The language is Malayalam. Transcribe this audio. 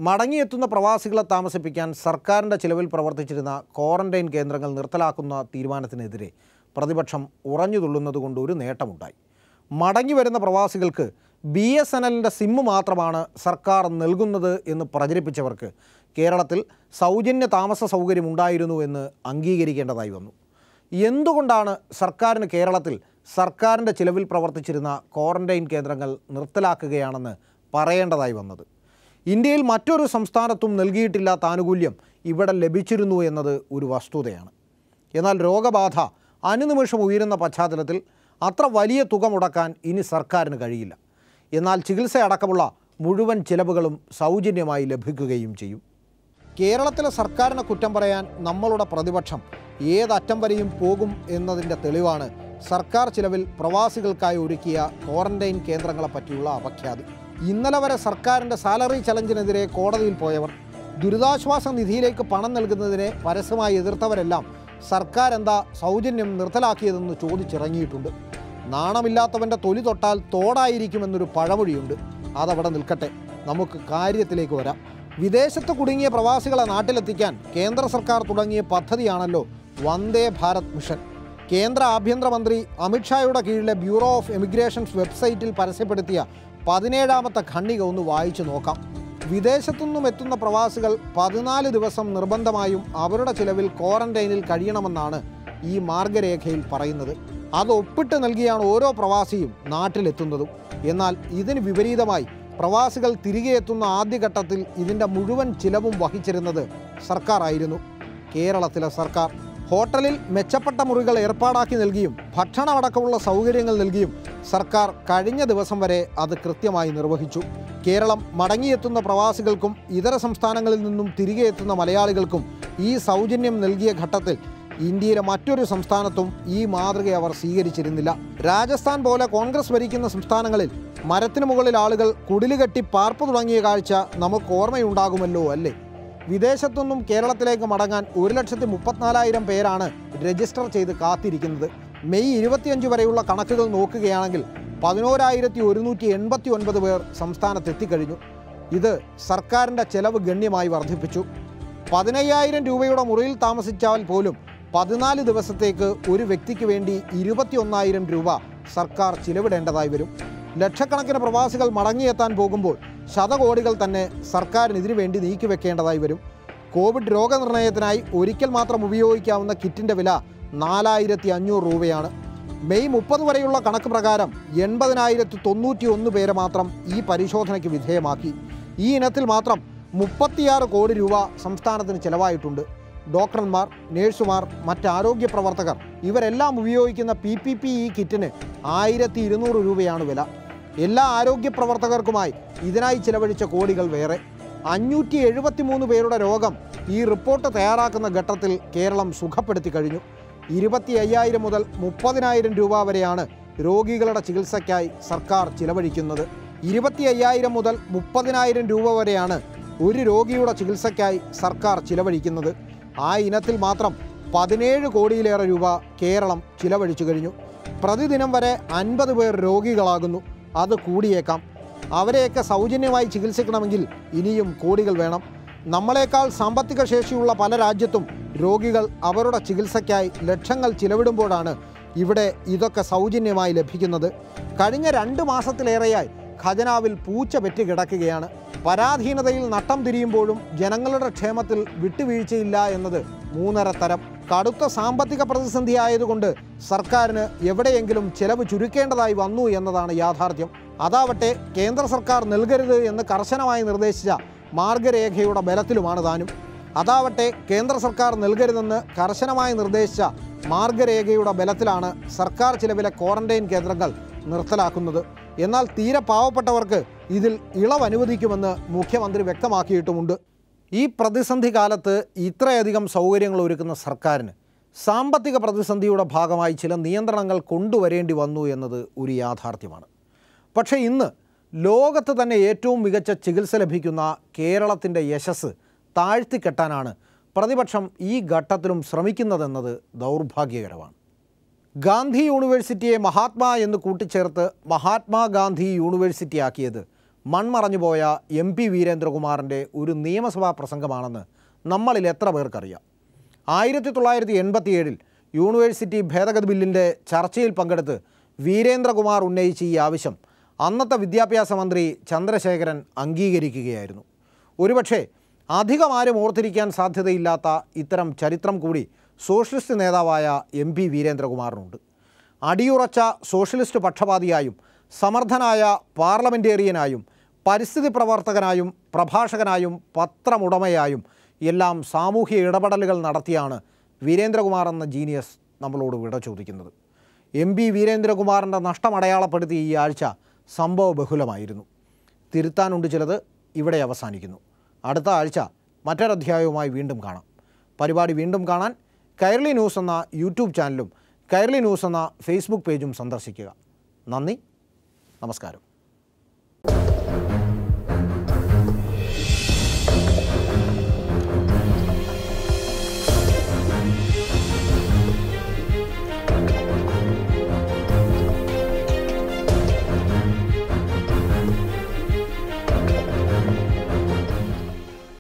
മടങ്ങിയെത്തുന്ന പ്രവാസികളെ താമസിപ്പിക്കാൻ സർക്കാരിൻ്റെ ചിലവിൽ പ്രവർത്തിച്ചിരുന്ന ക്വാറന്റൈൻ കേന്ദ്രങ്ങൾ നിർത്തലാക്കുന്ന തീരുമാനത്തിനെതിരെ പ്രതിപക്ഷം ഉറഞ്ഞു തുള്ളുന്നതുകൊണ്ട് ഒരു നേട്ടമുണ്ടായി മടങ്ങി വരുന്ന പ്രവാസികൾക്ക് ബി എസ് എൻ എല്ലിൻ്റെ സിമ്മ് മാത്രമാണ് സർക്കാർ നൽകുന്നത് എന്ന് പ്രചരിപ്പിച്ചവർക്ക് കേരളത്തിൽ സൗജന്യ താമസ സൗകര്യം ഉണ്ടായിരുന്നു എന്ന് അംഗീകരിക്കേണ്ടതായി വന്നു എന്തുകൊണ്ടാണ് സർക്കാരിന് കേരളത്തിൽ സർക്കാരിൻ്റെ ചിലവിൽ പ്രവർത്തിച്ചിരുന്ന ക്വാറന്റൈൻ കേന്ദ്രങ്ങൾ നിർത്തലാക്കുകയാണെന്ന് പറയേണ്ടതായി വന്നത് ഇന്ത്യയിൽ മറ്റൊരു സംസ്ഥാനത്തും നൽകിയിട്ടില്ലാത്ത ആനുകൂല്യം ഇവിടെ ലഭിച്ചിരുന്നു എന്നത് ഒരു വസ്തുതയാണ് എന്നാൽ രോഗബാധ അനുനിമിഷം ഉയരുന്ന പശ്ചാത്തലത്തിൽ അത്ര വലിയ തുക മുടക്കാൻ ഇനി സർക്കാരിന് കഴിയില്ല എന്നാൽ ചികിത്സയടക്കമുള്ള മുഴുവൻ ചിലവുകളും സൗജന്യമായി ലഭിക്കുകയും ചെയ്യും കേരളത്തിലെ സർക്കാരിനെ കുറ്റം പറയാൻ നമ്മളുടെ പ്രതിപക്ഷം ഏതറ്റം വരെയും പോകും എന്നതിൻ്റെ തെളിവാണ് സർക്കാർ ചിലവിൽ പ്രവാസികൾക്കായി ഒരുക്കിയ ക്വാറന്റൈൻ കേന്ദ്രങ്ങളെ പറ്റിയുള്ള അപഖ്യാതി ഇന്നലെ വരെ സർക്കാരിൻ്റെ സാലറി ചലഞ്ചിനെതിരെ കോടതിയിൽ പോയവർ ദുരിതാശ്വാസ നിധിയിലേക്ക് പണം നൽകുന്നതിനെ പരസ്യമായി എതിർത്തവരെല്ലാം സർക്കാർ എന്താ സൗജന്യം നിർത്തലാക്കിയതെന്ന് ചോദിച്ചിറങ്ങിയിട്ടുണ്ട് നാണമില്ലാത്തവൻ്റെ തൊലി തൊട്ടാൽ തോടായിരിക്കുമെന്നൊരു പഴമൊഴിയുണ്ട് അതവിടെ നിൽക്കട്ടെ നമുക്ക് കാര്യത്തിലേക്ക് വരാം വിദേശത്ത് കുടുങ്ങിയ പ്രവാസികളെ നാട്ടിലെത്തിക്കാൻ കേന്ദ്ര സർക്കാർ തുടങ്ങിയ പദ്ധതിയാണല്ലോ വന്ദേ ഭാരത് മിഷൻ കേന്ദ്ര ആഭ്യന്തരമന്ത്രി അമിത്ഷായുടെ കീഴിലെ ബ്യൂറോ ഓഫ് എമിഗ്രേഷൻസ് വെബ്സൈറ്റിൽ പരസ്യപ്പെടുത്തിയ പതിനേഴാമത്തെ ഖണ്ഡിക ഒന്ന് വായിച്ചു നോക്കാം വിദേശത്തുനിന്നും എത്തുന്ന പ്രവാസികൾ പതിനാല് ദിവസം നിർബന്ധമായും അവരുടെ ചിലവിൽ ക്വാറന്റൈനിൽ കഴിയണമെന്നാണ് ഈ മാർഗരേഖയിൽ പറയുന്നത് അത് ഒപ്പിട്ട് നൽകിയാണ് ഓരോ പ്രവാസിയും നാട്ടിലെത്തുന്നതും എന്നാൽ ഇതിന് വിപരീതമായി പ്രവാസികൾ തിരികെ എത്തുന്ന ആദ്യഘട്ടത്തിൽ ഇതിൻ്റെ മുഴുവൻ ചിലവും വഹിച്ചിരുന്നത് സർക്കാരായിരുന്നു കേരളത്തിലെ സർക്കാർ ഹോട്ടലിൽ മെച്ചപ്പെട്ട മുറികൾ ഏർപ്പാടാക്കി നൽകിയും ഭക്ഷണമടക്കമുള്ള സൗകര്യങ്ങൾ നൽകിയും സർക്കാർ കഴിഞ്ഞ ദിവസം വരെ അത് കൃത്യമായി നിർവഹിച്ചു കേരളം മടങ്ങിയെത്തുന്ന പ്രവാസികൾക്കും ഇതര സംസ്ഥാനങ്ങളിൽ നിന്നും തിരികെ എത്തുന്ന മലയാളികൾക്കും ഈ സൗജന്യം നൽകിയ ഘട്ടത്തിൽ ഇന്ത്യയിലെ മറ്റൊരു സംസ്ഥാനത്തും ഈ മാതൃക അവർ സ്വീകരിച്ചിരുന്നില്ല രാജസ്ഥാൻ പോലെ കോൺഗ്രസ് ഭരിക്കുന്ന സംസ്ഥാനങ്ങളിൽ മരത്തിന് മുകളിൽ ആളുകൾ കുടിലുകെട്ടി പാർപ്പ് തുടങ്ങിയ കാഴ്ച നമുക്ക് ഓർമ്മയുണ്ടാകുമല്ലോ അല്ലേ വിദേശത്തുനിന്നും കേരളത്തിലേക്ക് മടങ്ങാൻ ഒരു ലക്ഷത്തി മുപ്പത്തിനാലായിരം പേരാണ് രജിസ്റ്റർ ചെയ്ത് കാത്തിരിക്കുന്നത് മെയ് ഇരുപത്തിയഞ്ച് വരെയുള്ള കണക്കുകൾ നോക്കുകയാണെങ്കിൽ പതിനോരായിരത്തി ഒരുന്നൂറ്റി എൺപത്തി ഒൻപത് പേർ സംസ്ഥാനത്തെത്തിക്കഴിഞ്ഞു ഇത് സർക്കാരിൻ്റെ ചെലവ് ഗണ്യമായി വർദ്ധിപ്പിച്ചു പതിനയ്യായിരം രൂപയുടെ മുറിയിൽ താമസിച്ചാൽ പോലും പതിനാല് ദിവസത്തേക്ക് ഒരു വ്യക്തിക്ക് വേണ്ടി ഇരുപത്തിയൊന്നായിരം രൂപ സർക്കാർ ചിലവിടേണ്ടതായി വരും ലക്ഷക്കണക്കിന് പ്രവാസികൾ മടങ്ങിയെത്താൻ പോകുമ്പോൾ ശതകോടികൾ തന്നെ സർക്കാരിന് ഇതിനു വേണ്ടി നീക്കിവെക്കേണ്ടതായി വരും കോവിഡ് രോഗനിർണയത്തിനായി ഒരിക്കൽ മാത്രം ഉപയോഗിക്കാവുന്ന കിറ്റിൻ്റെ വില നാലായിരത്തി അഞ്ഞൂറ് രൂപയാണ് മെയ് മുപ്പത് വരെയുള്ള കണക്ക് പ്രകാരം എൺപതിനായിരത്തി തൊണ്ണൂറ്റി ഒന്ന് പേരെ മാത്രം ഈ പരിശോധനയ്ക്ക് വിധേയമാക്കി ഈ ഇനത്തിൽ മാത്രം മുപ്പത്തിയാറ് കോടി രൂപ സംസ്ഥാനത്തിന് ചെലവായിട്ടുണ്ട് ഡോക്ടർമാർ നേഴ്സുമാർ മറ്റ് ആരോഗ്യ പ്രവർത്തകർ ഇവരെല്ലാം ഉപയോഗിക്കുന്ന പി പി പി ഇ കിറ്റിന് ആയിരത്തി ഇരുന്നൂറ് രൂപയാണ് വില എല്ലാ ആരോഗ്യ പ്രവർത്തകർക്കുമായി ഇതിനായി ചിലവഴിച്ച കോടികൾ വേറെ അഞ്ഞൂറ്റി എഴുപത്തി മൂന്ന് പേരുടെ രോഗം ഈ റിപ്പോർട്ട് തയ്യാറാക്കുന്ന ഘട്ടത്തിൽ കേരളം സുഖപ്പെടുത്തി കഴിഞ്ഞു ഇരുപത്തി അയ്യായിരം മുതൽ മുപ്പതിനായിരം രൂപ വരെയാണ് രോഗികളുടെ ചികിത്സയ്ക്കായി സർക്കാർ ചിലവഴിക്കുന്നത് ഇരുപത്തി അയ്യായിരം മുതൽ മുപ്പതിനായിരം രൂപ വരെയാണ് ഒരു രോഗിയുടെ ചികിത്സയ്ക്കായി സർക്കാർ ചിലവഴിക്കുന്നത് ആ ഇനത്തിൽ മാത്രം പതിനേഴ് കോടിയിലേറെ രൂപ കേരളം ചിലവഴിച്ചു കഴിഞ്ഞു പ്രതിദിനം വരെ അൻപത് പേർ രോഗികളാകുന്നു അത് കൂടിയേക്കാം അവരെയൊക്കെ സൗജന്യമായി ചികിത്സിക്കണമെങ്കിൽ ഇനിയും കോടികൾ വേണം നമ്മളെക്കാൾ സാമ്പത്തിക ശേഷിയുള്ള പല രാജ്യത്തും രോഗികൾ അവരുടെ ചികിത്സയ്ക്കായി ലക്ഷങ്ങൾ ചിലവിടുമ്പോഴാണ് ഇവിടെ ഇതൊക്കെ സൗജന്യമായി ലഭിക്കുന്നത് കഴിഞ്ഞ രണ്ട് മാസത്തിലേറെയായി ഖജനാവിൽ പൂച്ച പെറ്റ് കിടക്കുകയാണ് പരാധീനതയിൽ നട്ടം തിരിയുമ്പോഴും ജനങ്ങളുടെ ക്ഷേമത്തിൽ വിട്ടുവീഴ്ചയില്ല എന്നത് മൂന്നര തരം കടുത്ത സാമ്പത്തിക പ്രതിസന്ധി ആയതുകൊണ്ട് സർക്കാരിന് എവിടെയെങ്കിലും ചെലവ് ചുരുക്കേണ്ടതായി വന്നു എന്നതാണ് യാഥാർത്ഥ്യം അതാവട്ടെ കേന്ദ്ര സർക്കാർ നൽകരുത് എന്ന് കർശനമായി നിർദ്ദേശിച്ച മാർഗരേഖയുടെ ബലത്തിലുമാണ് താനും അതാവട്ടെ കേന്ദ്ര സർക്കാർ നൽകരുതെന്ന് കർശനമായി നിർദ്ദേശിച്ച മാർഗരേഖയുടെ ബലത്തിലാണ് സർക്കാർ ചിലവിലെ ക്വാറന്റൈൻ കേന്ദ്രങ്ങൾ നിർത്തലാക്കുന്നത് എന്നാൽ തീരെ പാവപ്പെട്ടവർക്ക് ഇതിൽ ഇളവ് അനുവദിക്കുമെന്ന് മുഖ്യമന്ത്രി വ്യക്തമാക്കിയിട്ടുമുണ്ട് ഈ പ്രതിസന്ധി കാലത്ത് ഇത്രയധികം സൗകര്യങ്ങൾ ഒരുക്കുന്ന സർക്കാരിന് സാമ്പത്തിക പ്രതിസന്ധിയുടെ ഭാഗമായി ചില നിയന്ത്രണങ്ങൾ കൊണ്ടുവരേണ്ടി വന്നു എന്നത് ഒരു യാഥാർത്ഥ്യമാണ് പക്ഷേ ഇന്ന് ലോകത്ത് തന്നെ ഏറ്റവും മികച്ച ചികിത്സ ലഭിക്കുന്ന കേരളത്തിൻ്റെ യശസ് താഴ്ത്തിക്കെട്ടാനാണ് പ്രതിപക്ഷം ഈ ഘട്ടത്തിലും ശ്രമിക്കുന്നതെന്നത് ദൗർഭാഗ്യകരമാണ് ഗാന്ധി യൂണിവേഴ്സിറ്റിയെ മഹാത്മാ എന്ന് കൂട്ടിച്ചേർത്ത് മഹാത്മാഗാന്ധി യൂണിവേഴ്സിറ്റി ആക്കിയത് മൺമറഞ്ഞുപോയ എം പി വീരേന്ദ്രകുമാറിൻ്റെ ഒരു നിയമസഭാ പ്രസംഗമാണെന്ന് നമ്മളിൽ എത്ര പേർക്കറിയാം ആയിരത്തി തൊള്ളായിരത്തി എൺപത്തിയേഴിൽ യൂണിവേഴ്സിറ്റി ഭേദഗതി ബില്ലിൻ്റെ ചർച്ചയിൽ പങ്കെടുത്ത് വീരേന്ദ്രകുമാർ ഉന്നയിച്ച ഈ ആവശ്യം അന്നത്തെ വിദ്യാഭ്യാസ മന്ത്രി ചന്ദ്രശേഖരൻ അംഗീകരിക്കുകയായിരുന്നു ഒരുപക്ഷെ അധികം ആരും ഓർത്തിരിക്കാൻ സാധ്യതയില്ലാത്ത ഇത്തരം ചരിത്രം കൂടി സോഷ്യലിസ്റ്റ് നേതാവായ എം പി വീരേന്ദ്രകുമാറിനുണ്ട് അടിയുറച്ച സോഷ്യലിസ്റ്റ് പക്ഷപാതിയായും സമർത്ഥനായ പാർലമെൻറ്റേറിയനായും പരിസ്ഥിതി പ്രവർത്തകനായും പ്രഭാഷകനായും പത്രമുടമയായും എല്ലാം സാമൂഹ്യ ഇടപെടലുകൾ നടത്തിയാണ് വീരേന്ദ്രകുമാർ എന്ന ജീനിയസ് നമ്മളോട് വിട ചോദിക്കുന്നത് എം പി വീരേന്ദ്രകുമാറിൻ്റെ നഷ്ടം അടയാളപ്പെടുത്തിയ ഈ ആഴ്ച സംഭവ ബഹുലമായിരുന്നു തിരുത്താനുണ്ട് ചിലത് ഇവിടെ അവസാനിക്കുന്നു അടുത്ത ആഴ്ച മറ്റൊരധ്യായവുമായി വീണ്ടും കാണാം പരിപാടി വീണ്ടും കാണാൻ കൈരളി ന്യൂസ് എന്ന യൂട്യൂബ് ചാനലും കൈരളി ന്യൂസ് എന്ന ഫേസ്ബുക്ക് പേജും സന്ദർശിക്കുക നന്ദി നമസ്കാരം